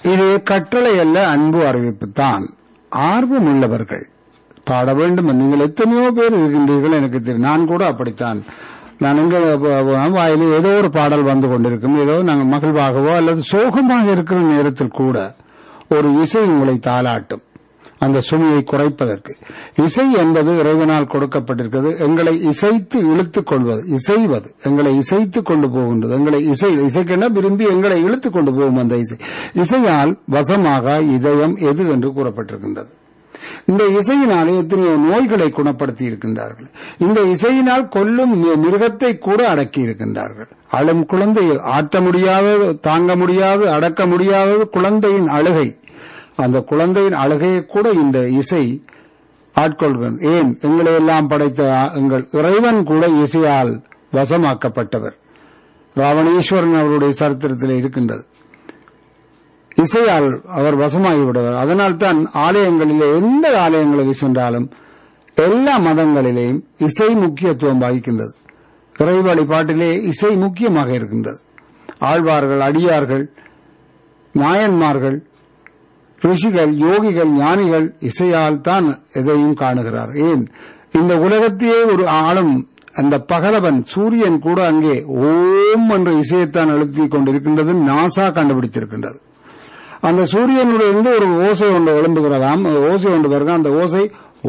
இது கட்டளை அல்ல அன்பு அறிவிப்பு தான் ஆர்வம் உள்ளவர்கள் பாட வேண்டும் நீங்கள் எத்தனையோ பேர் இருக்கின்றீர்கள் எனக்கு தெரியும் நான் கூட அப்படித்தான் நான் எங்க வாயில ஏதோ ஒரு பாடல் வந்து கொண்டிருக்கும் ஏதோ நாங்கள் மகிழ்வாகவோ அல்லது சோகமாக இருக்கிற நேரத்தில் கூட ஒரு இசை உங்களை தாளாட்டும் அந்த சுமையை குறைப்பதற்கு இசை என்பது இறைவனால் கொடுக்கப்பட்டிருக்கிறது எங்களை இசைத்து இழுத்துக் கொள்வது இசைவது எங்களை இசைத்து கொண்டு போகின்றது எங்களை இசை இசைக்கென விரும்பி எங்களை இழுத்துக் கொண்டு போகும் அந்த இசை இசையால் வசமாக இதயம் எது என்று கூறப்பட்டிருக்கின்றது இந்த இசையினாலே எத்தனையோ நோய்களை குணப்படுத்தி இருக்கின்றார்கள் இந்த இசையினால் கொல்லும் மி- மிருகத்தை கூட அடக்கி இருக்கின்றார்கள் அழும் குழந்தை ஆட்ட முடியாதது தாங்க முடியாது அடக்க முடியாதது குழந்தையின் அழுகை அந்த குழந்தையின் அழுகையை கூட இந்த இசை ஆட்கொள்கிறது ஏன் எங்களை எல்லாம் படைத்த ஆ- எங்கள் இறைவன் கூட இசையால் வசமாக்கப்பட்டவர் ராவணேஸ்வரன் அவருடைய சரித்திரத்தில் இருக்கின்றது இசையால் அவர் வசமாகி விடுவார் அதனால் தான் ஆலயங்களிலே எந்த ஆலயங்களுக்கு சென்றாலும் எல்லா மதங்களிலேயும் இசை முக்கியத்துவம் வகிக்கின்றது இறை வழிபாட்டிலே இசை முக்கியமாக இருக்கின்றது ஆழ்வார்கள் அடியார்கள் நாயன்மார்கள் ரிஷிகள் யோகிகள் ஞானிகள் இசையால் தான் எதையும் காணுகிறார் ஏன் இந்த உலகத்தையே ஒரு ஆளும் அந்த பகலவன் சூரியன் கூட அங்கே ஓம் என்ற இசையைத்தான் அழுத்திக் கொண்டிருக்கின்றது நாசா கண்டுபிடித்திருக்கின்றது அந்த சூரியனுடைய இருந்து ஒரு ஓசை ஒன்று எழும்புகிறதாம் அந்த ஓசை ஒன்று வருக அந்த ஓசை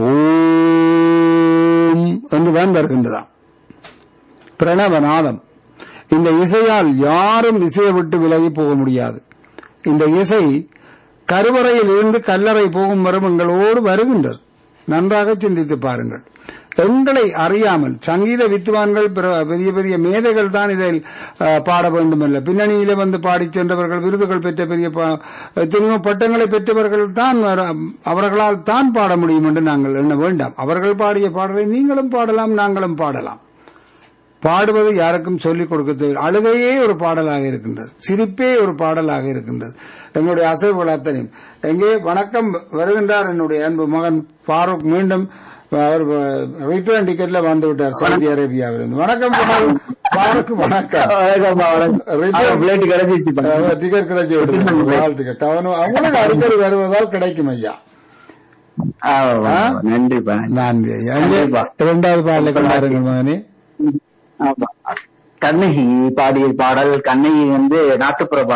ஓம் என்றுதான் வருகின்றதாம் பிரணவநாதம் இந்த இசையால் யாரும் இசையை விட்டு விலகி போக முடியாது இந்த இசை கருவறையில் இருந்து கல்லறை போகும் வரும் எங்களோடு வருகின்றது நன்றாக சிந்தித்து பாருங்கள் எங்களை அறியாமல் சங்கீத வித்துவான்கள் பிற- பெரிய பெரிய மேதைகள் தான் இதில் அஹ், பாட வேண்டும் அல்ல பின்னணியிலே வந்து பாடிச் சென்றவர்கள் விருதுகள் பெற்ற பெரிய ப- எத்தனையோ பட்டங்களை பெற்றவர்கள் தான் வர- அவர்களால் தான் பாட முடியும் என்று நாங்கள் எண்ண வேண்டாம் அவர்கள் பாடிய பாடலை நீங்களும் பாடலாம் நாங்களும் பாடலாம் பாடுவது யாருக்கும் சொல்லிக் கொடுக்க தேவை அழுகையே ஒரு பாடலாக இருக்கின்றது சிரிப்பே ஒரு பாடலாக இருக்கின்றது என்னுடைய அசைவுகள் அத்தனையும் எங்கே வணக்கம் வருகின்றார் என்னுடைய அன்பு மகன் ஃபாரூக் மீண்டும் அவர் ரிட்டர்ன் டிக்கெட்ல வந்து விட்டார் சவுதி அரேபியாவிலிருந்து வணக்கம் ஃபாரூக். ஃபாரூக் வணக்கம் பிளேட் கிடைச்சிச்சு டிக்கெட் கிடைச்சி விடுது வாழ்த்துக்கள் அவனு அவங்களுக்கு அடிக்கடி வருவதால் கிடைக்கும் ஐயா நன்றிப்பா நன்றி ஐயா அங்கே இரண்டாவது பாடலை கொண்டாருங்கள் மகனே ஆமா. கண்ணகி பாடிய பாடல் கண்ணகி வந்து நாட்டுப்புற